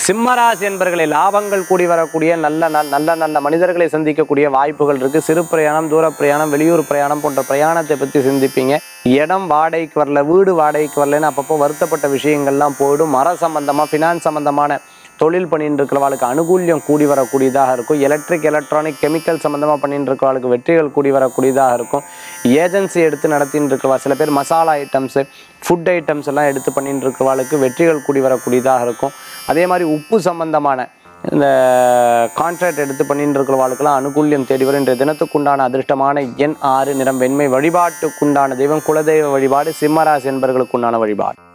சிம்மராசி என்பர்களை லாபங்கள் கூடி வரக்கூடிய நல்ல நல்- நல்ல நல்ல மனிதர்களை சந்திக்கக்கூடிய வாய்ப்புகள் இருக்கு சிறு பிரயாணம் தூர பிரயாணம் வெளியூர் பிரயாணம் போன்ற பிரயாணத்தை பற்றி சிந்திப்பீங்க இடம் வாடகைக்கு வரல வீடு வாடகைக்கு வரலன்னு அப்பப்போ வருத்தப்பட்ட விஷயங்கள்லாம் போயிடும் மர சம்பந்தமா ஃபினான்ஸ் சம்பந்தமான தொழில் பண்ணிட்டு இருக்கிறவங்களுக்கு அனுகூல்யம் கூடி வரக்கூடியதாக இருக்கும் எலக்ட்ரிக் எலக்ட்ரானிக் கெமிக்கல் சம்மந்தமாக பண்ணிட்டு இருக்கிறவங்களுக்கு வெற்றிகள் கூடி வரக்கூடியதாக இருக்கும் ஏஜென்சி எடுத்து நடத்தின்னு இருக்கிறவா சில பேர் மசாலா ஐட்டம்ஸு ஃபுட் ஐட்டம்ஸ் எல்லாம் எடுத்து பண்ணிட்டு இருக்கிறவங்களுக்கு வெற்றிகள் கூடி வரக்கூடியதாக இருக்கும் அதே மாதிரி உப்பு சம்பந்தமான இந்த கான்ட்ராக்ட் எடுத்து பண்ணிட்டு இருக்கிறவங்களுக்கெல்லாம் அனுகூல்யம் தேடி வரும் இன்றைய தினத்துக்குண்டான அதிர்ஷ்டமான எண் ஆறு நிறம் வெண்மை வழிபாட்டுக்குண்டான தெய்வம் குலதெய்வ வழிபாடு சிம்மராசி என்பவர்களுக்குண்டான வழிபாடு